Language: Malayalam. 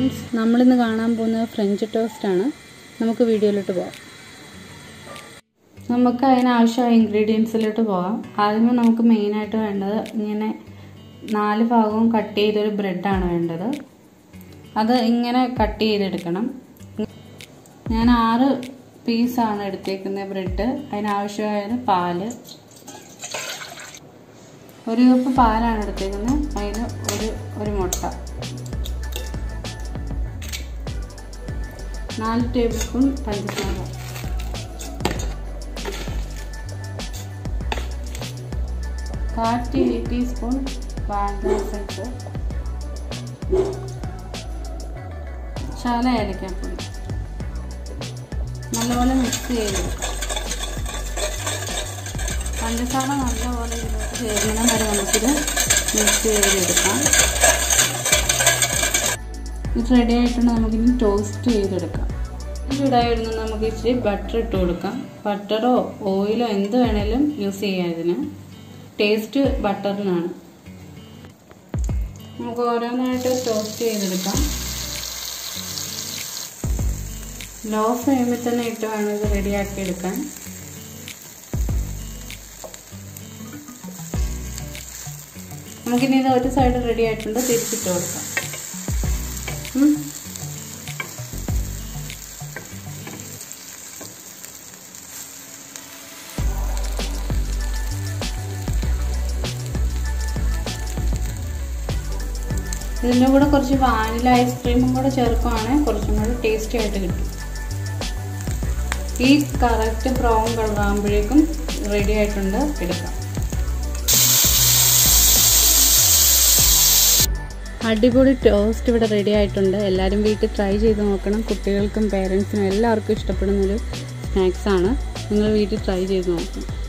ഫ്രണ്ട്സ് നമ്മളിന്ന് കാണാൻ പോകുന്നത് ഫ്രഞ്ച് ടോസ്റ്റ് ആണ് നമുക്ക് വീഡിയോയിലോട്ട് പോകാം നമുക്ക് അതിനാവശ്യമായ ഇൻഗ്രീഡിയൻസിലോട്ട് പോകാം ആദ്യമേ നമുക്ക് മെയിനായിട്ട് വേണ്ടത് ഇങ്ങനെ നാല് ഭാഗവും കട്ട് ചെയ്തൊരു ബ്രെഡാണ് വേണ്ടത് അത് ഇങ്ങനെ കട്ട് ചെയ്തെടുക്കണം ഞാൻ ആറ് പീസാണ് എടുത്തേക്കുന്നത് ബ്രെഡ് അതിനാവശ്യമായത് പാല് ഒരു കപ്പ് പാലാണ് എടുത്തേക്കുന്നത് അതിന് ഒരു ഒരു മുട്ട നാല് ടേബിൾ സ്പൂൺ പഞ്ചസാര കാൽ ടീ ടീസ്പൂൺ വാനില എസൻസ് ശാല ഏലക്കാപ്പൊടി നല്ലപോലെ മിക്സ് ചെയ്തെടുക്കാം പഞ്ചസാര നല്ലപോലെ ഇതിലോട്ട് ചേരുന്ന വരെ നമുക്കിത് മിക്സ് ചെയ്തെടുക്കാം ഇത് റെഡി ആയിട്ടുണ്ട് നമുക്കിനി ടോസ്റ്റ് ചെയ്തെടുക്കാം ചൂടായി വരുന്നത് നമുക്ക് ഇച്ചിരി ബട്ടർ ഇട്ട് കൊടുക്കാം ബട്ടറോ ഓയിലോ എന്ത് വേണേലും യൂസ് ചെയ്യാം ഇതിന് ടേസ്റ്റ് ബട്ടറിനാണ് നമുക്ക് ഓരോന്നായിട്ട് ടോസ്റ്റ് ചെയ്തെടുക്കാം ലോ ഫ്ലെയിമിൽ തന്നെ ഇട്ട് വേണം ഇത് റെഡിയാക്കി എടുക്കാൻ നമുക്കിനി ഇത് ഒരു സൈഡ് റെഡി ആയിട്ടുണ്ട് തിരിച്ചിട്ട് കൊടുക്കാം ഇതിൻ്റെ കൂടെ കുറച്ച് വാനില ഐസ്ക്രീമും കൂടെ ചേർക്കുവാണെങ്കിൽ കുറച്ചും കൂടെ ടേസ്റ്റി ആയിട്ട് കിട്ടും ഈ കറക്റ്റ് ബ്രൗൺ കളർ ആകുമ്പോഴേക്കും റെഡി ആയിട്ടുണ്ട് എടുക്കാം അടിപൊളി ടോസ്റ്റ് ഇവിടെ റെഡി ആയിട്ടുണ്ട് എല്ലാവരും വീട്ടിൽ ട്രൈ ചെയ്ത് നോക്കണം കുട്ടികൾക്കും പേരൻസിനും എല്ലാവർക്കും ഇഷ്ടപ്പെടുന്നൊരു സ്നാക്സാണ് നിങ്ങൾ വീട്ടിൽ ട്രൈ ചെയ്ത് നോക്കണം